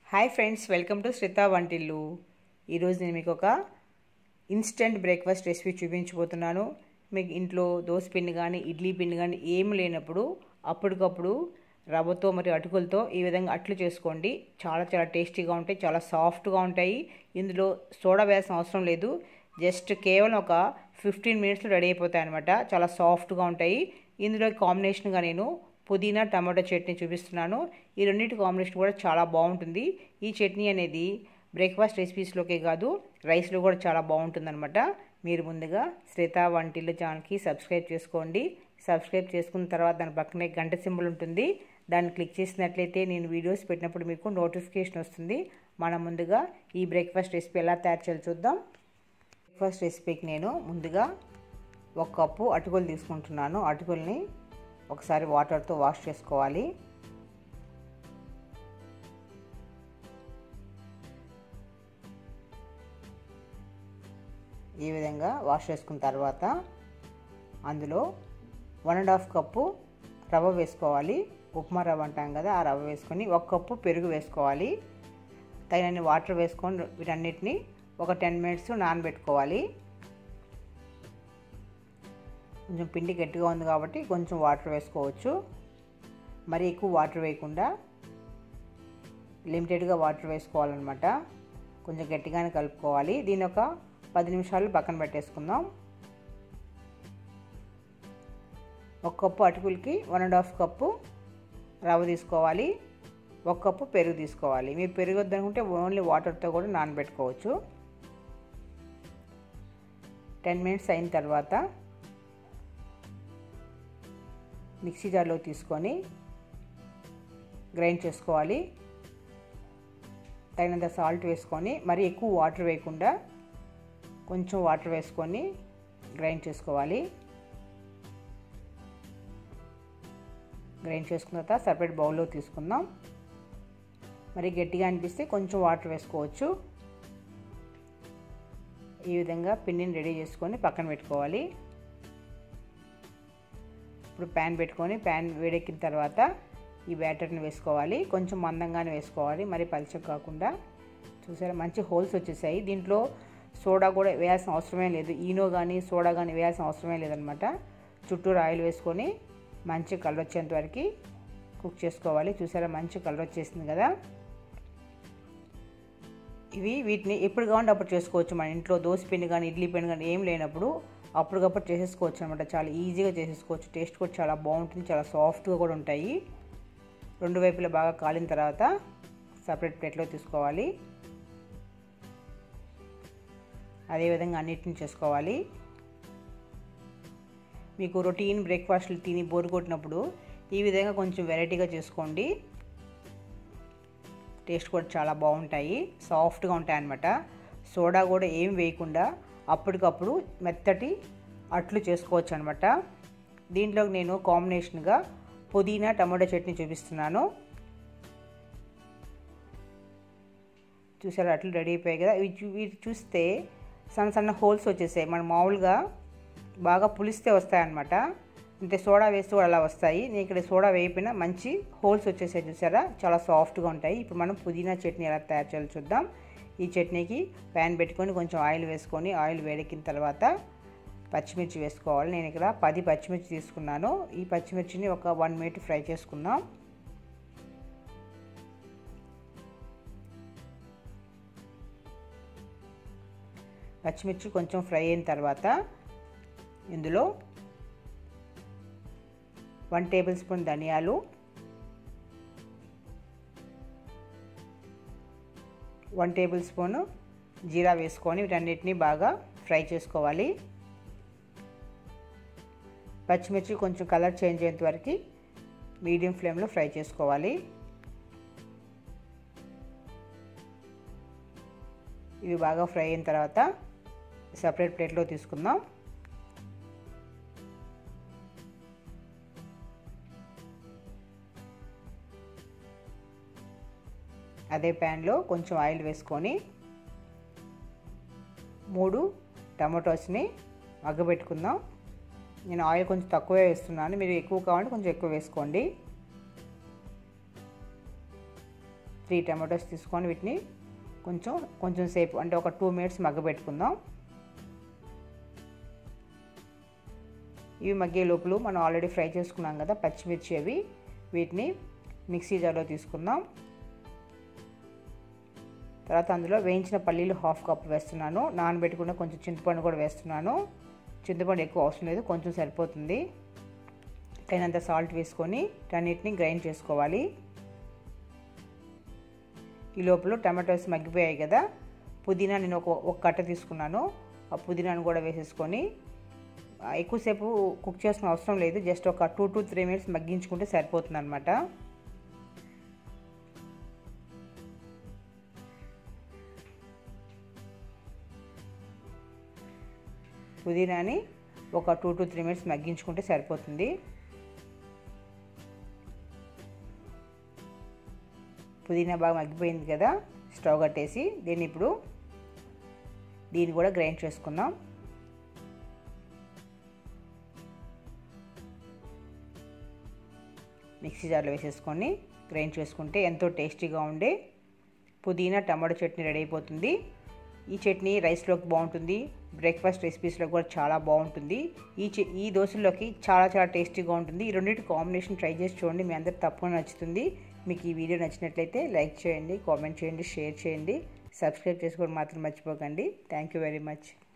hi friends welcome to Shritha వంటిల్లు ఈరోజు నేను మీకు ఒక ఇన్స్టెంట్ బ్రేక్ఫాస్ట్ రెసిపీ చూపించబోతున్నాను మీకు ఇంట్లో దోశ పిండి కానీ ఇడ్లీ పిండి కానీ ఏమి లేనప్పుడు అప్పటికప్పుడు రవ్వతో మరియు అటుకులతో ఈ విధంగా అట్లు చేసుకోండి చాలా చాలా టేస్టీగా ఉంటాయి చాలా సాఫ్ట్గా ఉంటాయి ఇందులో సోడా వేయాల్సిన అవసరం లేదు జస్ట్ కేవలం ఒక ఫిఫ్టీన్ మినిట్స్లో రెడీ అయిపోతాయి అనమాట చాలా సాఫ్ట్గా ఉంటాయి ఇందులో కాంబినేషన్గా నేను పుదీనా టమాటో చట్నీ చూపిస్తున్నాను ఈ రెండింటి కాంబినేషన్ కూడా చాలా బాగుంటుంది ఈ చట్నీ అనేది బ్రేక్ఫాస్ట్ రెసిపీస్లోకే కాదు రైస్లో కూడా చాలా బాగుంటుందన్నమాట మీరు ముందుగా శ్రీత వంటిల్లు ఛానల్కి సబ్స్క్రైబ్ చేసుకోండి సబ్స్క్రైబ్ చేసుకున్న తర్వాత దాని పక్కనే గంట సింబల్ ఉంటుంది దాన్ని క్లిక్ చేసినట్లయితే నేను వీడియోస్ పెట్టినప్పుడు మీకు నోటిఫికేషన్ వస్తుంది మనం ముందుగా ఈ బ్రేక్ఫాస్ట్ రెసిపీ ఎలా తయారు చేయాలో చూద్దాం బ్రేక్ఫాస్ట్ రెసిపీకి నేను ముందుగా ఒక కప్పు అటుకులు తీసుకుంటున్నాను అటుకుల్ని ఒకసారి వాటర్తో వాష్ చేసుకోవాలి ఈ విధంగా వాష్ చేసుకున్న తర్వాత అందులో వన్ అండ్ హాఫ్ కప్పు రవ్వ వేసుకోవాలి ఉప్మా రవ్వ అంటాం కదా ఆ రవ్వ వేసుకొని ఒక కప్పు పెరుగు వేసుకోవాలి తగినన్ని వాటర్ వేసుకొని వీటన్నిటిని ఒక టెన్ మినిట్స్ నానబెట్టుకోవాలి కొంచెం పిండి గట్టిగా ఉంది కాబట్టి కొంచెం వాటర్ వేసుకోవచ్చు మరి ఎక్కువ వాటర్ వేయకుండా లిమిటెడ్గా వాటర్ వేసుకోవాలన్నమాట కొంచెం గట్టిగానే కలుపుకోవాలి దీని ఒక పది నిమిషాలు పక్కన పెట్టేసుకుందాం ఒక కప్పు అటుకులకి వన్ అండ్ హాఫ్ కప్పు రవ్వ తీసుకోవాలి ఒక కప్పు పెరుగు తీసుకోవాలి మీరు పెరుగు వద్దనుకుంటే ఓన్లీ వాటర్తో కూడా నానబెట్టుకోవచ్చు టెన్ మినిట్స్ అయిన తర్వాత మిక్సీ జార్లో తీసుకొని గ్రైండ్ చేసుకోవాలి తగినంత సాల్ట్ వేసుకొని మరి ఎక్కువ వాటర్ వేయకుండా కొంచెం వాటర్ వేసుకొని గ్రైండ్ చేసుకోవాలి గ్రైండ్ చేసుకున్న తర్వాత సపరేట్ బౌల్లో తీసుకుందాం మరి గట్టిగా అనిపిస్తే కొంచెం వాటర్ వేసుకోవచ్చు ఈ విధంగా పిండిని రెడీ చేసుకొని పక్కన పెట్టుకోవాలి ఇప్పుడు ప్యాన్ పెట్టుకొని ప్యాన్ వేడెక్కిన తర్వాత ఈ బ్యాటర్ని వేసుకోవాలి కొంచెం మందంగానే వేసుకోవాలి మరి పలుచగా కాకుండా చూసారా మంచి హోల్స్ వచ్చేసాయి దీంట్లో సోడా కూడా వేయాల్సిన అవసరమే లేదు ఈనో కానీ సోడా కానీ వేయాల్సిన అవసరమే లేదనమాట చుట్టూరు ఆయిల్ వేసుకొని మంచి కలర్ వచ్చేంత వరకు కుక్ చేసుకోవాలి చూసారా మంచి కలర్ వచ్చేసింది కదా ఇవి వీటిని ఎప్పుడు కావాలంటే అప్పుడు చేసుకోవచ్చు మన ఇంట్లో దోశ పిండి కానీ ఇడ్లీ పిండి కానీ ఏం లేనప్పుడు అప్పటికప్పుడు చేసేసుకోవచ్చు అనమాట చాలా ఈజీగా చేసేసుకోవచ్చు టేస్ట్ కూడా చాలా బాగుంటుంది చాలా సాఫ్ట్గా కూడా ఉంటాయి రెండు వైపులా బాగా కాలిన తర్వాత సపరేట్ ప్లేట్లో తీసుకోవాలి అదేవిధంగా అన్నిటిని చేసుకోవాలి మీకు రొటీన్ బ్రేక్ఫాస్ట్లు తిని బోరు కొట్టినప్పుడు ఈ విధంగా కొంచెం వెరైటీగా చేసుకోండి టేస్ట్ కూడా చాలా బాగుంటాయి సాఫ్ట్గా ఉంటాయి అన్నమాట సోడా కూడా ఏం వేయకుండా అప్పటికప్పుడు మెత్తటి అట్లు చేసుకోవచ్చు అనమాట దీంట్లో నేను కాంబినేషన్గా పుదీనా టమాటో చట్నీ చూపిస్తున్నాను చూసారా అట్లు రెడీ అయిపోయాయి కదా ఇవి చూస్తే సన్న సన్న హోల్స్ వచ్చేసాయి మనం మామూలుగా బాగా పులిస్తే వస్తాయన్నమాట అంటే సోడా వేస్తే కూడా అలా వస్తాయి నేను ఇక్కడ సోడా వేయకపోయినా మంచి హోల్స్ వచ్చేసాయి చూసారా చాలా సాఫ్ట్గా ఉంటాయి ఇప్పుడు మనం పుదీనా చట్నీ ఎలా తయారు చేయాలో చూద్దాం ఈ చట్నీకి ప్యాన్ పెట్టుకొని కొంచెం ఆయిల్ వేసుకొని ఆయిల్ వేడెక్కిన తర్వాత పచ్చిమిర్చి వేసుకోవాలి నేను ఇక్కడ పది పచ్చిమిర్చి తీసుకున్నాను ఈ పచ్చిమిర్చిని ఒక వన్ మినిట్ ఫ్రై చేసుకుందాం పచ్చిమిర్చి కొంచెం ఫ్రై అయిన తర్వాత ఇందులో వన్ టేబుల్ స్పూన్ ధనియాలు వన్ టేబుల్ స్పూన్ జీరా వేసుకొని వీటన్నిటిని బాగా ఫ్రై చేసుకోవాలి పచ్చిమిర్చి కొంచెం కలర్ చేంజ్ అయ్యేంత వరకు మీడియం ఫ్లేమ్లో ఫ్రై చేసుకోవాలి ఇవి బాగా ఫ్రై అయిన తర్వాత సపరేట్ ప్లేట్లో తీసుకుందాం అదే ప్యాన్లో కొంచెం ఆయిల్ వేసుకొని మూడు టమాటోస్ని మగ్గబెట్టుకుందాం నేను ఆయిల్ కొంచెం తక్కువే వేస్తున్నాను మీరు ఎక్కువ కావాలంటే కొంచెం ఎక్కువ వేసుకోండి త్రీ టమాటోస్ తీసుకొని వీటిని కొంచెం కొంచెం సేపు అంటే ఒక టూ మినిట్స్ మగ్గబెట్టుకుందాం ఇవి మగ్గే లోపల మనం ఆల్రెడీ ఫ్రై చేసుకున్నాం కదా పచ్చిమిర్చి అవి వీటిని మిక్సీ జార్లో తీసుకుందాం తర్వాత అందులో వేయించిన పల్లీలు హాఫ్ కప్ వేస్తున్నాను నానబెట్టుకున్న కొంచెం చింతపండు కూడా వేస్తున్నాను చింతపండు ఎక్కువ అవసరం లేదు కొంచెం సరిపోతుంది తగినంత సాల్ట్ వేసుకొని అన్నిటిని గ్రైండ్ చేసుకోవాలి ఈ లోపల టమాటోస్ మగ్గిపోయాయి కదా పుదీనా నేను ఒక ఒక కట్ట తీసుకున్నాను ఆ పుదీనాను కూడా వేసేసుకొని ఎక్కువసేపు కుక్ చేసిన అవసరం లేదు జస్ట్ ఒక టూ టు త్రీ మినిట్స్ మగ్గించుకుంటే సరిపోతుంది అనమాట పుదీనాని ఒక టూ టు త్రీ మినిట్స్ మగ్గించుకుంటే సరిపోతుంది పుదీనా బాగా మగ్గిపోయింది కదా స్టవ్ కట్టేసి దీన్ని ఇప్పుడు దీన్ని కూడా గ్రైండ్ చేసుకుందాం మిక్సీ జార్లో వేసేసుకొని గ్రైండ్ చేసుకుంటే ఎంతో టేస్టీగా ఉండే పుదీనా టమాటో చట్నీ రెడీ అయిపోతుంది ఈ చట్నీ రైస్లోకి బాగుంటుంది బ్రేక్ఫాస్ట్ రెసిపీస్లో కూడా చాలా బాగుంటుంది ఈ ఈ దోశల్లోకి చాలా చాలా టేస్టీగా ఉంటుంది ఈ రెండింటి కాంబినేషన్ ట్రై చేసి చూడండి మీ అందరికి తప్పకుండా నచ్చుతుంది మీకు ఈ వీడియో నచ్చినట్లయితే లైక్ చేయండి కామెంట్ చేయండి షేర్ చేయండి సబ్స్క్రైబ్ చేసుకోవడం మాత్రం మర్చిపోకండి థ్యాంక్ యూ వెరీ మచ్